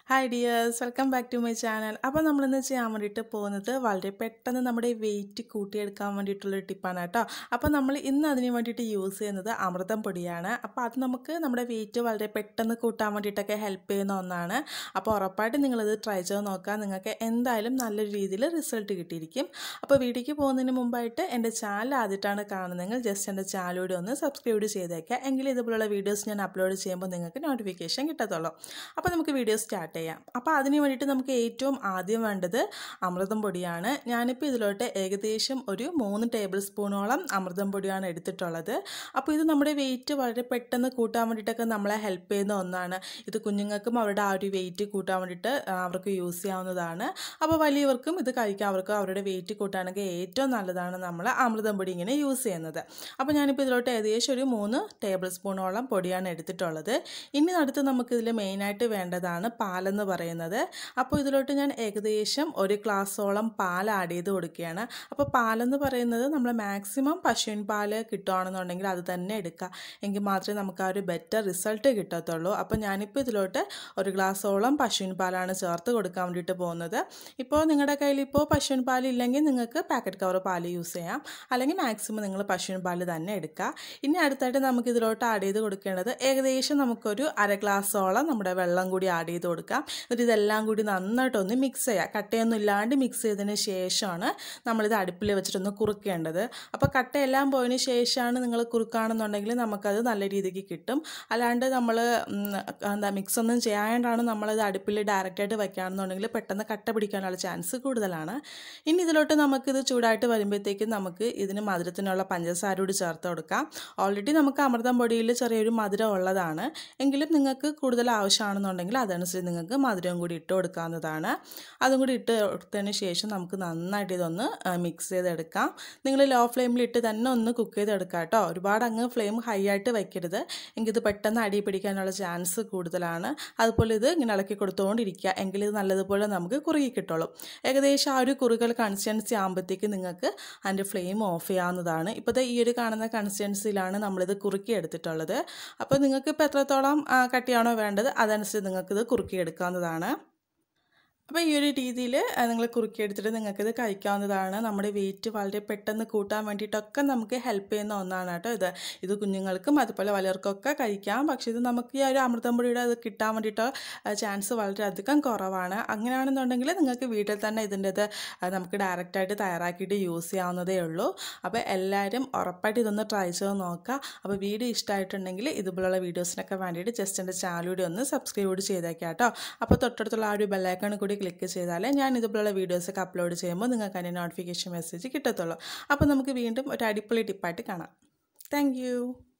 hi dears welcome back to my channel അപ്പോൾ നമ്മളിന്ന് ചെയ്യാൻ വേണ്ടിയിട്ട് പോകുന്നത് വളരെ പെട്ടെന്ന് നമ്മുടെ വെയിറ്റ് കൂട്ടിയെടുക്കാൻ വേണ്ടിയിട്ടുള്ളൊരു ടിപ്പാണ് കേട്ടോ അപ്പോൾ നമ്മൾ ഇന്ന് അതിന് വേണ്ടിയിട്ട് യൂസ് ചെയ്യുന്നത് അമൃതം പൊടിയാണ് അപ്പോൾ അത് നമുക്ക് നമ്മുടെ വെയിറ്റ് വളരെ പെട്ടെന്ന് കൂട്ടാൻ വേണ്ടിയിട്ടൊക്കെ ഹെൽപ്പ് ചെയ്യുന്ന ഒന്നാണ് അപ്പോൾ ഉറപ്പായിട്ട് നിങ്ങളിത് ട്രൈ ചെയ്ത് നോക്കുക നിങ്ങൾക്ക് എന്തായാലും നല്ലൊരു രീതിയിൽ റിസൾട്ട് കിട്ടിയിരിക്കും അപ്പോൾ വീഡിയോക്ക് പോകുന്നതിന് മുമ്പായിട്ട് എൻ്റെ ചാനൽ ആദ്യമായിട്ടാണ് കാണുന്നതെങ്കിൽ ജസ്റ്റ് എൻ്റെ ചാനലൂടെ ഒന്ന് സബ്സ്ക്രൈബ് ചെയ്തേക്കുക എങ്കിൽ ഇതുപോലുള്ള വീഡിയോസ് ഞാൻ അപ്ലോഡ് ചെയ്യുമ്പോൾ നിങ്ങൾക്ക് നോട്ടിഫിക്കേഷൻ കിട്ടത്തുള്ളൂ അപ്പോൾ നമുക്ക് വീഡിയോ സ്റ്റാർട്ട് ചെയ്യാം അപ്പോൾ അതിന് വേണ്ടിയിട്ട് നമുക്ക് ഏറ്റവും ആദ്യം വേണ്ടത് അമൃതം പൊടിയാണ് ഞാനിപ്പോൾ ഇതിലോട്ട് ഏകദേശം ഒരു മൂന്ന് ടേബിൾ സ്പൂണോളം അമൃതം പൊടിയാണ് എടുത്തിട്ടുള്ളത് അപ്പോൾ ഇത് നമ്മുടെ വെയിറ്റ് വളരെ പെട്ടെന്ന് കൂട്ടാൻ വേണ്ടിയിട്ടൊക്കെ നമ്മളെ ഹെൽപ്പ് ചെയ്യുന്ന ഒന്നാണ് ഇത് കുഞ്ഞുങ്ങൾക്കും അവരുടെ ആ ഒരു വെയിറ്റ് കൂട്ടാൻ വേണ്ടിയിട്ട് അവർക്ക് യൂസ് ചെയ്യാവുന്നതാണ് അപ്പോൾ വലിയവർക്കും ഇത് കഴിക്കാൻ അവർക്ക് അവരുടെ വെയിറ്റ് കൂട്ടാനൊക്കെ ഏറ്റവും നല്ലതാണ് നമ്മൾ അമൃതം പൊടി ഇങ്ങനെ യൂസ് ചെയ്യുന്നത് അപ്പോൾ ഞാനിപ്പോൾ ഇതിലോട്ട് ഏകദേശം ഒരു മൂന്ന് ടേബിൾ സ്പൂണോളം പൊടിയാണ് എടുത്തിട്ടുള്ളത് ഇനി അടുത്ത് നമുക്കിതിൽ മെയിനായിട്ട് വേണ്ടതാണ് പാലെന്ന് പറയുന്നത് അപ്പോൾ ഇതിലോട്ട് ഞാൻ ഏകദേശം ഒരു ഗ്ലാസ്സോളം പാൽ ആഡ് ചെയ്ത് കൊടുക്കുകയാണ് അപ്പോൾ പാലെന്ന് പറയുന്നത് നമ്മൾ മാക്സിമം പശുവിൻ പാൽ കിട്ടുകയാണെന്നുണ്ടെങ്കിൽ അത് തന്നെ എടുക്കുക എങ്കിൽ മാത്രമേ നമുക്ക് ആ ഒരു ബെറ്റർ റിസൾട്ട് കിട്ടത്തുള്ളൂ അപ്പോൾ ഞാനിപ്പോൾ ഇതിലോട്ട് ഒരു ഗ്ലാസ്സോളം പശുവിൻ പാലാണ് ചേർത്ത് കൊടുക്കാൻ വേണ്ടിയിട്ട് പോകുന്നത് ഇപ്പോൾ നിങ്ങളുടെ കയ്യിൽ ഇപ്പോൾ പശുവിൻ പാൽ ഇല്ലെങ്കിൽ നിങ്ങൾക്ക് പാക്കറ്റ് കവർ പാൽ യൂസ് ചെയ്യാം അല്ലെങ്കിൽ മാക്സിമം നിങ്ങൾ പശുവിൻ പാൽ തന്നെ എടുക്കുക ഇനി അടുത്തായിട്ട് നമുക്ക് ഇതിലോട്ട് ആഡ് ചെയ്ത് കൊടുക്കേണ്ടത് ഏകദേശം നമുക്കൊരു അര ഗ്ലാസ്സോളം നമ്മുടെ വെള്ളം കൂടി ആഡ് ചെയ്ത് കൊടുക്കാം എന്നിട്ട് ഇതെല്ലാം കൂടി നന്നായിട്ടൊന്ന് മിക്സ് ചെയ്യുക കട്ടയൊന്നും ഇല്ലാണ്ട് മിക്സ് ചെയ്തതിന് ശേഷമാണ് നമ്മളിത് അടുപ്പിൽ വെച്ചിട്ടൊന്ന് കുറുക്കേണ്ടത് അപ്പോൾ കട്ടയെല്ലാം പോയതിന് ശേഷമാണ് നിങ്ങൾ കുറുക്കുകയാണെന്നുണ്ടെങ്കിൽ നമുക്കത് നല്ല രീതിക്ക് കിട്ടും അല്ലാണ്ട് നമ്മൾ എന്താ മിക്സ് ഒന്നും ചെയ്യാണ്ടാണ് നമ്മളത് അടുപ്പിൽ ഡയറക്റ്റായിട്ട് വയ്ക്കുകയാണെന്നുണ്ടെങ്കിൽ പെട്ടെന്ന് കട്ട പിടിക്കാനുള്ള ചാൻസ് കൂടുതലാണ് ഇനി ഇതിലോട്ട് നമുക്കിത് ചൂടായിട്ട് വരുമ്പോഴത്തേക്കും നമുക്ക് ഇതിന് മധുരത്തിനുള്ള പഞ്ചസാര കൂടി ചേർത്ത് കൊടുക്കാം ഓൾറെഡി നമുക്ക് അമൃതം പൊടിയിൽ ചെറിയൊരു മധുരം ഉള്ളതാണ് എങ്കിലും നിങ്ങൾക്ക് കൂടുതൽ ആവശ്യമാണെന്നുണ്ടെങ്കിൽ അതനുസരിച്ച് നിങ്ങൾക്ക് മധുരം കൂടി ഇട്ട് കൊടുക്കാവുന്നതാണ് അതും കൂടി ഇട്ട് കൊടുത്തതിന് ശേഷം നമുക്ക് നന്നായിട്ട് ഇതൊന്ന് മിക്സ് ചെയ്തെടുക്കാം നിങ്ങൾ ലോ ഫ്ലെയിമിൽ ഇട്ട് തന്നെ ഒന്ന് കുക്ക് ചെയ്തെടുക്കാം കേട്ടോ ഒരുപാട് അങ്ങ് ഫ്ലെയിം ഹൈ ആയിട്ട് വയ്ക്കരുത് എങ്കിൽ ഇത് പെട്ടെന്ന് അടി പിടിക്കാനുള്ള ചാൻസ് കൂടുതലാണ് അതുപോലെ ഇത് ഇങ്ങനെ ഇളക്കി കൊടുത്തുകൊണ്ടിരിക്കുക എങ്കിൽ ഇത് നല്ലതുപോലെ നമുക്ക് കുറുകി കിട്ടുള്ളൂ ഏകദേശം ആ ഒരു കുറുകൾ കൺസിസ്റ്റൻസി ആകുമ്പോഴത്തേക്ക് നിങ്ങൾക്ക് അതിൻ്റെ ഫ്ലെയിം ഓഫ് ചെയ്യാവുന്നതാണ് ഇപ്പോഴത്തെ ഈ ഒരു കാണുന്ന കൺസിസ്റ്റൻസിയിലാണ് നമ്മളിത് കുറുക്കി എടുത്തിട്ടുള്ളത് അപ്പോൾ നിങ്ങൾക്ക് ഇപ്പോൾ എത്രത്തോളം കട്ടിയാണോ വേണ്ടത് അതനുസരിച്ച് നിങ്ങൾക്കിത് കുറുക്കി എടുക്കാവുന്നതാണ് അപ്പോൾ ഈ ഒരു രീതിയിൽ നിങ്ങൾ കുറുക്കിയെടുത്തിട്ട് നിങ്ങൾക്കിത് കഴിക്കാവുന്നതാണ് നമ്മുടെ വെയിറ്റ് വളരെ പെട്ടെന്ന് കൂട്ടാൻ വേണ്ടിയിട്ടൊക്കെ നമുക്ക് ഹെൽപ്പ് ചെയ്യുന്ന ഒന്നാണ് കേട്ടോ ഇത് ഇത് കുഞ്ഞുങ്ങൾക്കും അതുപോലെ വലിയവർക്കൊക്കെ കഴിക്കാം പക്ഷേ ഇത് നമുക്ക് ഈ ഒരു അമൃതം പൊടിയുടെ അത് കിട്ടാൻ വേണ്ടിയിട്ട് ചാൻസ് വളരെയധികം കുറവാണ് അങ്ങനെയാണെന്നുണ്ടെങ്കിൽ നിങ്ങൾക്ക് വീട്ടിൽ തന്നെ ഇതിൻ്റെത് നമുക്ക് ഡയറക്റ്റായിട്ട് തയ്യാറാക്കിയിട്ട് യൂസ് ചെയ്യാവുന്നതേ ഉള്ളൂ അപ്പോൾ എല്ലാവരും ഉറപ്പായിട്ട് ഇതൊന്ന് ട്രൈ ചെയ്ത് നോക്കുക അപ്പോൾ വീഡിയോ ഇഷ്ടമായിട്ടുണ്ടെങ്കിൽ ഇതുപോലുള്ള വീഡിയോസിനൊക്കെ വേണ്ടിയിട്ട് ജസ്റ്റ് എൻ്റെ ചാനലൂടെ ഒന്ന് സബ്സ്ക്രൈബ് കൂടി ചെയ്തേക്കാം കേട്ടോ അപ്പോൾ തൊട്ടടുത്തുള്ള ആ ഒരു ബെല്ലൈക്കൺ കൂടി ക്ലിക്ക് ചെയ്താൽ ഞാൻ ഇതുപോലുള്ള വീഡിയോസൊക്കെ അപ്ലോഡ് ചെയ്യുമ്പോൾ നിങ്ങൾക്ക് അതിൻ്റെ നോട്ടിഫിക്കേഷൻ മെസ്സേജ് കിട്ടത്തുള്ളൂ അപ്പോൾ നമുക്ക് വീണ്ടും ഒരു അടിപൊളി ടിപ്പായിട്ട് കാണാം താങ്ക്